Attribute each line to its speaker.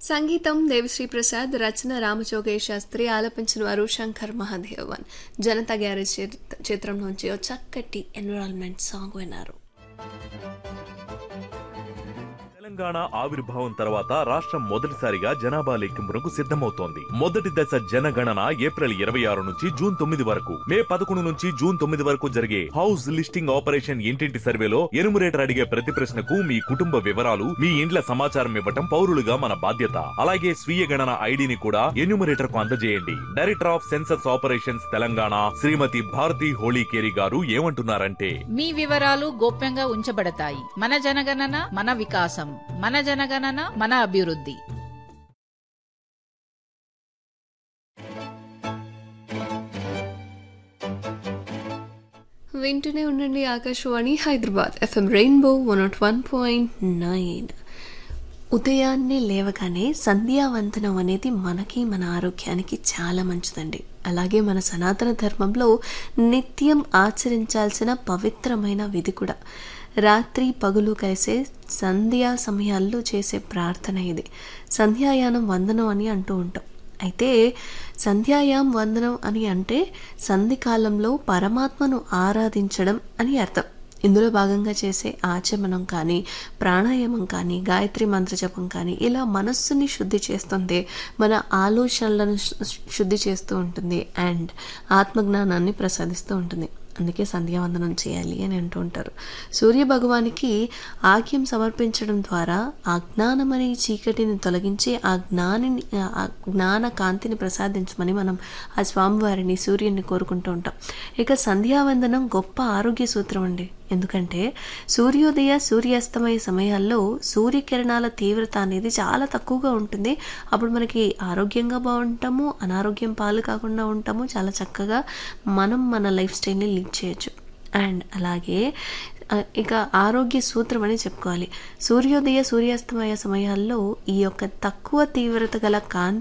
Speaker 1: సంగీతం దేవిశ్రీ ప్రసాద్ రచన రామజోగేష్ శాస్త్రి ఆలపించిన వారు శంకర్ మహాదేవన్ జనతా గ్యారేజ్ చిత్ర- చిత్రం నుంచి ఓ చక్కటి ఎన్విరాన్మెంట్ సాంగ్ విన్నారు
Speaker 2: తెలంగాణ ఆవిర్భావం తర్వాత రాష్ట్రం మొదటిసారిగా జనాభా లెక్కింపునకు సిద్ధమవుతోంది మొదటి దశ జనగణన ఏప్రిల్ ఇరవై ఆరు నుంచి జూన్ తొమ్మిది వరకు మే పదకొండు నుంచి జూన్ తొమ్మిది వరకు జరిగే హౌస్ లిస్టింగ్ ఆపరేషన్ ఇంటింటి సర్వేలో ఎనుమరేటర్ అడిగే ప్రతి ప్రశ్నకు మీ కుటుంబ వివరాలు మీ ఇండ్ల సమాచారం ఇవ్వటం పౌరులుగా మన బాధ్యత అలాగే స్వీయ గణన ఐడిని కూడా ఎన్యూమరేటర్ కు అందజేయండి director of census operations Telangana Srimathi Bharathi Holikeri గారు ఏమంటున్నారంటే
Speaker 3: మీ వివరాలు గోప్యంగా ఉంచబడతాయి మన జనగణన మన వికాసం మన జనగణన మన అభివృద్ధి
Speaker 1: వింటూనే ఉండండి Akashvani Hyderabad FM Rainbow one nought one point nine ఉదయాన్నే లేవగానే సంధ్యావందనం అనేది మనకి మన ఆరోగ్యానికి చాలా మంచిదండి అలాగే మన సనాతన ధర్మంలో నిత్యం ఆచరించాల్సిన పవిత్రమైన విధి కూడా రాత్రి పగులు కలిసే సంధ్యా సమయాల్లో చేసే ప్రార్థన ఇది సంధ్యాయానం వందనం అని అంటూ ఉంటాం అయితే సంధ్యాయాం వందనం అని అంటే సంధి కాలంలో పరమాత్మను ఆరాధించడం అని అర్థం ఇందులో భాగంగా చేసే ఆచమనం కానీ ప్రాణాయామం కానీ గాయత్రి మంత్ర జపం కానీ ఇలా మనస్సుని శుద్ధి చేస్తుంది మన ఆలోచనలను శు- శుద్ధి చేస్తూ ఉంటుంది అండ్ ఆత్మజ్ఞానాన్ని ప్రసాదిస్తూ ఉంటుంది అందుకే సంధ్యావందనం చేయాలి అని అంటూ ఉంటారు సూర్య భగవానికి ఆజ్ఞం సమర్పించడం ద్వారా ఆ జ్ఞానమనే చీకటిని తొలగించి ఆ జ్ఞానిని ఆ జ్ఞాన కాంతిని ప్రసాదించమని మనం ఆ స్వామివారిని సూర్యుని కోరుకుంటూ ఉంటాం ఇక సంధ్యావందనం గొప్ప ఆరోగ్య సూత్రం అండి ఎందుకంటే సూర్యోదయ సూర్యాస్తమయ సమయాల్లో సూర్యకిరణాల తీవ్రత అనేది చాలా తక్కువగా ఉంటుంది అప్పుడు మనకి ఆరోగ్యంగా బాగుంటాము అనారోగ్యం పాలు కాకుండా ఉంటాము చాలా చక్కగా మనం మన లైఫ్ స్టైల్ని లీడ్ చేయొచ్చు అండ్ అలాగే ఆ, ఇక ఆరోగ్య సూత్రం అని చెప్పుకోవాలి సూర్యోదయ సూర్యాస్తమయ సమయాల్లో ఈ యొక్క తక్కువ తీవ్రత గల కాంతి